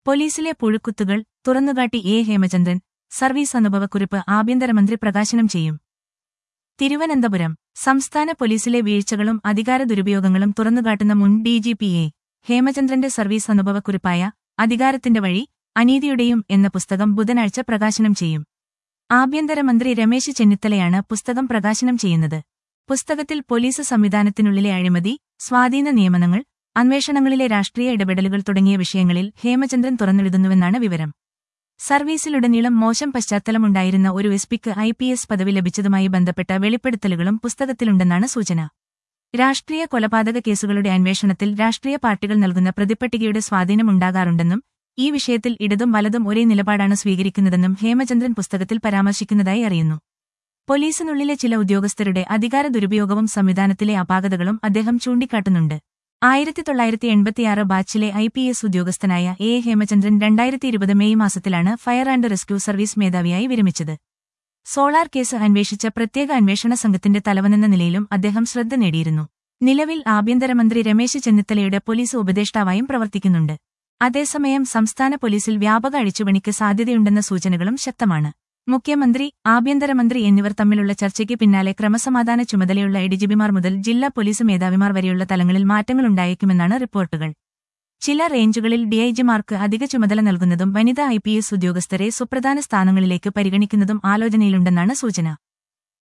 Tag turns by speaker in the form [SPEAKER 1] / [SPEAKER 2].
[SPEAKER 1] പോലീസിലെ പുഴുക്കുത്തുകൾ തുറന്നുകാട്ടി എ ഹേമചന്ദ്രൻ സർവീസ് അനുഭവക്കുറിപ്പ് ആഭ്യന്തരമന്ത്രി പ്രകാശനം ചെയ്യും തിരുവനന്തപുരം സംസ്ഥാന പോലീസിലെ വീഴ്ചകളും അധികാര ദുരുപയോഗങ്ങളും തുറന്നുകാട്ടുന്ന മുൻ ഡിജിപി എ ഹേമചന്ദ്രന്റെ സർവീസ് അനുഭവക്കുറിപ്പായ അധികാരത്തിന്റെ വഴി അനീതിയുടെയും എന്ന പുസ്തകം ബുധനാഴ്ച പ്രകാശനം ചെയ്യും ആഭ്യന്തരമന്ത്രി രമേശ് ചെന്നിത്തലയാണ് പുസ്തകം പ്രകാശനം ചെയ്യുന്നത് പുസ്തകത്തിൽ പോലീസ് സംവിധാനത്തിനുള്ളിലെ അഴിമതി സ്വാധീന നിയമനങ്ങൾ അന്വേഷണങ്ങളിലെ രാഷ്ട്രീയ ഇടപെടലുകൾ തുടങ്ങിയ വിഷയങ്ങളിൽ ഹേമചന്ദ്രൻ തുറന്നെഴുതുന്നുവെന്നാണ് വിവരം സർവീസിലുടനീളം മോശം പശ്ചാത്തലമുണ്ടായിരുന്ന ഒരു എസ് പിക്ക് ഐ പി എസ് പദവി ലഭിച്ചതുമായി ബന്ധപ്പെട്ട വെളിപ്പെടുത്തലുകളും പുസ്തകത്തിലുണ്ടെന്നാണ് സൂചന രാഷ്ട്രീയ കൊലപാതക കേസുകളുടെ അന്വേഷണത്തിൽ രാഷ്ട്രീയ പാർട്ടികൾ നൽകുന്ന പ്രതിപട്ടികയുടെ സ്വാധീനമുണ്ടാകാറുണ്ടെന്നും ഈ വിഷയത്തിൽ ഇടതും വലതും ഒരേ നിലപാടാണ് സ്വീകരിക്കുന്നതെന്നും ഹേമചന്ദ്രൻ പുസ്തകത്തിൽ പരാമർശിക്കുന്നതായി അറിയുന്നു പോലീസിനുള്ളിലെ ചില ഉദ്യോഗസ്ഥരുടെ അധികാര ദുരുപയോഗവും സംവിധാനത്തിലെ അപാകതകളും അദ്ദേഹം ചൂണ്ടിക്കാട്ടുന്നുണ്ട് ആയിരത്തി തൊള്ളായിരത്തി എൺപത്തിയാറ് ബാച്ചിലെ ഐ പി എസ് ഉദ്യോഗസ്ഥനായ എ ഹേമചന്ദ്രൻ രണ്ടായിരത്തി ഇരുപത് മെയ് മാസത്തിലാണ് ഫയർ ആൻഡ് റെസ്ക്യൂ സർവീസ് മേധാവിയായി വിരമിച്ചത് സോളാർ കേസ് അന്വേഷിച്ച പ്രത്യേക അന്വേഷണ സംഘത്തിന്റെ തലവനെന്ന നിലയിലും അദ്ദേഹം ശ്രദ്ധ നേടിയിരുന്നു നിലവിൽ ആഭ്യന്തരമന്ത്രി രമേശ് ചെന്നിത്തലയുടെ പോലീസ് ഉപദേഷ്ടാവായും പ്രവർത്തിക്കുന്നുണ്ട് അതേസമയം സംസ്ഥാന പോലീസിൽ വ്യാപക അഴിച്ചുപണിക്ക് സാധ്യതയുണ്ടെന്ന സൂചനകളും ശക്തമാണ് മുഖ്യമന്ത്രി ആഭ്യന്തരമന്ത്രി എന്നിവർ തമ്മിലുള്ള ചർച്ചയ്ക്ക് പിന്നാലെ ക്രമസമാധാന ചുമതലയുള്ള എഡിജിപിമാർ മുതൽ ജില്ലാ പോലീസ് മേധാവിമാർ വരെയുള്ള തലങ്ങളിൽ മാറ്റങ്ങളുണ്ടായേക്കുമെന്നാണ് റിപ്പോർട്ടുകൾ ചില റേഞ്ചുകളിൽ ഡിഐജിമാർക്ക് അധിക ചുമതല നൽകുന്നതും വനിതാ ഐ ഉദ്യോഗസ്ഥരെ സുപ്രധാന സ്ഥാനങ്ങളിലേക്ക് പരിഗണിക്കുന്നതും ആലോചനയിലുണ്ടെന്നാണ് സൂചന